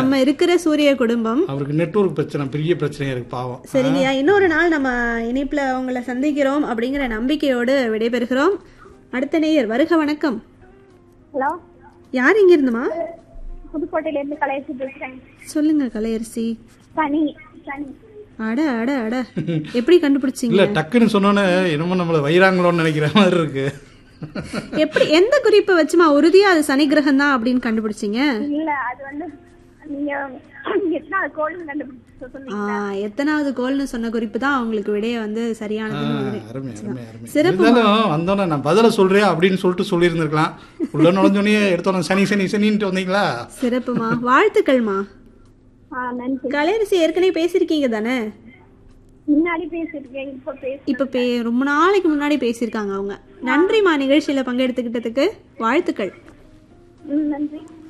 நம்ம இருக்கிற சூரிய குடும்பம் அவருக்கு நெட்வொர்க் பிரச்சனை பெரிய பிரச்சனையா இருக்கு பாவம் சரிங்கய்யா இன்னொரு நாள் நம்ம இணைப்புல உங்களை சந்திக்கிறோம் அப்படிங்கிற நம்பிக்கையோடு விடைபெறுகிறோம் அடுத்த நேயர் வருக வணக்கம் ஹலோ யார் இங்க இருந்துமா புதுக்கோட்டையில இருந்து கலையரசி பேசுறேன் சொல்லுங்க கலையரசி சனி சனி அட அட அட எப்படி கண்டுபிடிச்சீங்க இல்ல டக்குன்னு சொன்னோன்னே என்னமோ நம்மள வைராங்களோன்னு நினைக்கிற மாதிரி இருக்கு எப்படி எந்த குறிப்பை வச்சுமா உறுதியா அது சனி கிரகம் தான் அப்படின்னு கண்டுபிடிச்சீங்க இல்ல அது வந்து நீங்க எத்தனாவது கோல்னு கண்டுபிடிச்சு சொன்னீங்க ஆ, எத்தனாவது கோல்னு சொன்ன குறிப்பு தான் அவங்களுக்கு விடைய வந்து சரியானதுன்னு வந்து அருமை அருமை அருமை சிறப்பு இருந்தாலும் வந்தோன்னே நான் பதில சொல்றேன் அப்படின்னு சொல்லிட்டு சொல்லியிருந்திருக்கலாம் உள்ள நுழைஞ்சோடனே எடுத்தோன்னே சனி சனி சனின்ட்டு வந்தீங்களா சிறப்புமா வாழ்த்துக்கள்மா ஆ நன்றி கலையரசி ஏற்கனவே பேசியிருக்கீங்க தானே முன்னாடி பேசிருக்கேன் இப்ப பேச இப்ப பே ரொம்ப நாளைக்கு முன்னாடி பேசியிருக்காங்க அவங்க நன்றிமா நிகழ்ச்சியில பங்கெடுத்துக்கிட்டதுக்கு வாழ்த்துக்கள் ம், நன்றி